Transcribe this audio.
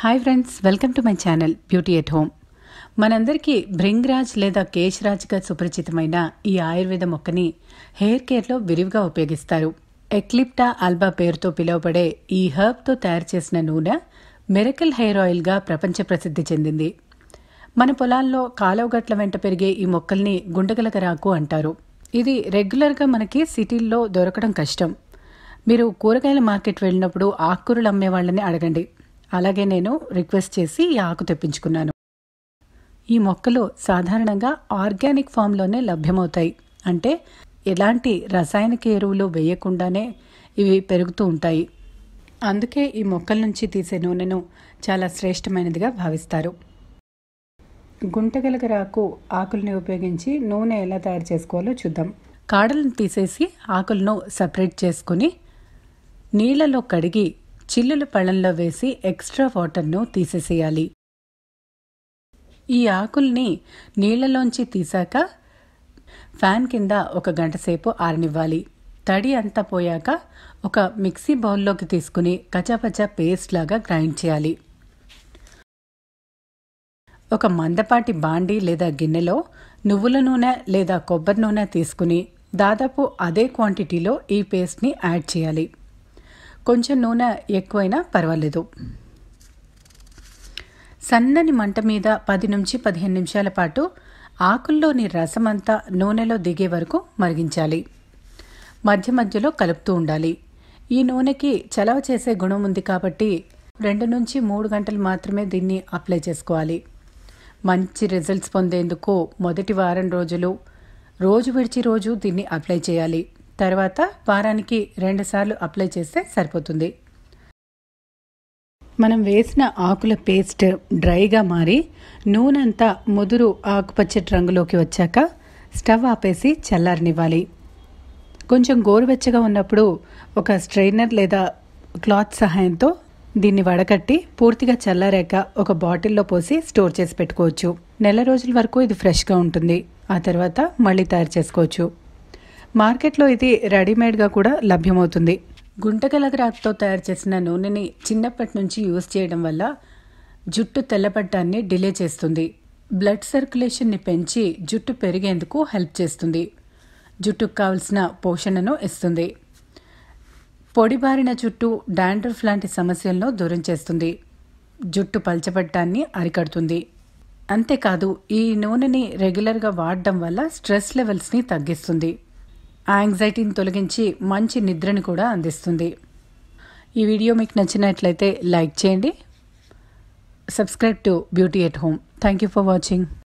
hi friends welcome to my channel beauty at home మనందరికీ భృంగ్రాజ్ లేదా కేశరాజ్గా సుపరిచితమైన ఈ ఆయుర్వేద మొక్కని హెయిర్ కేర్లో విరివిగా ఉపయోగిస్తారు ఎక్లిప్టా ఆల్బా పేరుతో పిలువబడే ఈ హర్బ్తో తయారు చేసిన నూనె మెరకల్ హెయిర్ ఆయిల్గా ప్రపంచ ప్రసిద్ధి చెందింది మన పొలాల్లో కాలువగట్ల వెంట పెరిగే ఈ మొక్కల్ని గుండగలగరాకు అంటారు ఇది రెగ్యులర్గా మనకి సిటీల్లో దొరకడం కష్టం మీరు కూరగాయల మార్కెట్ వెళ్ళినప్పుడు ఆకుకూరలు అమ్మే వాళ్ళని అడగండి అలాగే నేను రిక్వెస్ట్ చేసి ఈ ఆకు తెప్పించుకున్నాను ఈ మొక్కలు సాధారణంగా ఆర్గానిక్ ఫామ్లోనే లభ్యమవుతాయి అంటే ఎలాంటి రసాయనిక ఎరువులు వేయకుండానే ఇవి పెరుగుతూ ఉంటాయి అందుకే ఈ మొక్కల నుంచి తీసే నూనెను చాలా శ్రేష్టమైనదిగా భావిస్తారు గుంటగలగరాకు ఆకుల్ని ఉపయోగించి నూనె ఎలా తయారు చేసుకోవాలో చూద్దాం కాడలను తీసేసి ఆకులను సపరేట్ చేసుకుని నీళ్లలో కడిగి చిల్లుల పళ్ళంలో వేసి ఎక్స్ట్రా వాటర్ను తీసేసేయాలి ఈ ఆకుల్ని నీళ్లలోంచి తీసాక ఫ్యాన్ కింద ఒక గంట సేపు ఆరనివ్వాలి తడి అంతా పోయాక ఒక మిక్సీ బౌల్లోకి తీసుకుని కచాపచా పేస్ట్ లాగా గ్రైండ్ చేయాలి ఒక మందపాటి బాండి లేదా గిన్నెలో నువ్వుల నూనె లేదా కొబ్బరి నూనె తీసుకుని దాదాపు అదే క్వాంటిటీలో ఈ పేస్ట్ని యాడ్ చేయాలి కొంచెం నూనె ఎక్కువైనా పర్వాలేదు సన్నని మంట మీద పది నుంచి పదిహేను నిమిషాల పాటు ఆకుల్లోని రసమంతా నూనెలో దిగే వరకు మరిగించాలి మధ్య మధ్యలో కలుపుతూ ఉండాలి ఈ నూనెకి చలవ చేసే గుణం ఉంది కాబట్టి రెండు నుంచి మూడు గంటలు మాత్రమే దీన్ని అప్లై చేసుకోవాలి మంచి రిజల్ట్స్ పొందేందుకు మొదటి వారం రోజులు రోజు విడిచి రోజు దీన్ని అప్లై చేయాలి తర్వాత వారానికి రెండుసార్లు అప్లై చేస్తే సరిపోతుంది మనం వేసిన ఆకుల పేస్ట్ డ్రైగా మారి నూనెంతా ముదురు ఆకుపచ్చటి రంగులోకి వచ్చాక స్టవ్ ఆపేసి చల్లారనివ్వాలి కొంచెం గోరువెచ్చగా ఉన్నప్పుడు ఒక స్ట్రైనర్ లేదా క్లాత్ సహాయంతో దీన్ని వడకట్టి పూర్తిగా చల్లారాక ఒక బాటిల్లో పోసి స్టోర్ చేసి పెట్టుకోవచ్చు నెల రోజుల వరకు ఇది ఫ్రెష్గా ఉంటుంది ఆ తర్వాత మళ్ళీ తయారు చేసుకోవచ్చు మార్కెట్లో ఇది రెడీమేడ్గా కూడా లభ్యమవుతుంది గుంటగలగరాకుతో తయారు చేసిన నూనెని చిన్నప్పటి నుంచి యూజ్ చేయడం వల్ల జుట్టు తెల్లబడ్డాన్ని డిలే చేస్తుంది బ్లడ్ సర్క్యులేషన్ని పెంచి జుట్టు పెరిగేందుకు హెల్ప్ చేస్తుంది జుట్టుకు కావలసిన పోషణను ఇస్తుంది పొడిబారిన జుట్టు డాండ్రఫ్ లాంటి సమస్యలను దూరం చేస్తుంది జుట్టు పల్చబడ్డాన్ని అరికడుతుంది అంతేకాదు ఈ నూనెని రెగ్యులర్గా వాడడం వల్ల స్ట్రెస్ లెవెల్స్ని తగ్గిస్తుంది యాంగ్జైటీని తొలగించి మంచి నిద్రని కూడా అందిస్తుంది ఈ వీడియో మీకు నచ్చినట్లయితే లైక్ చేయండి subscribe to beauty at home thank you for watching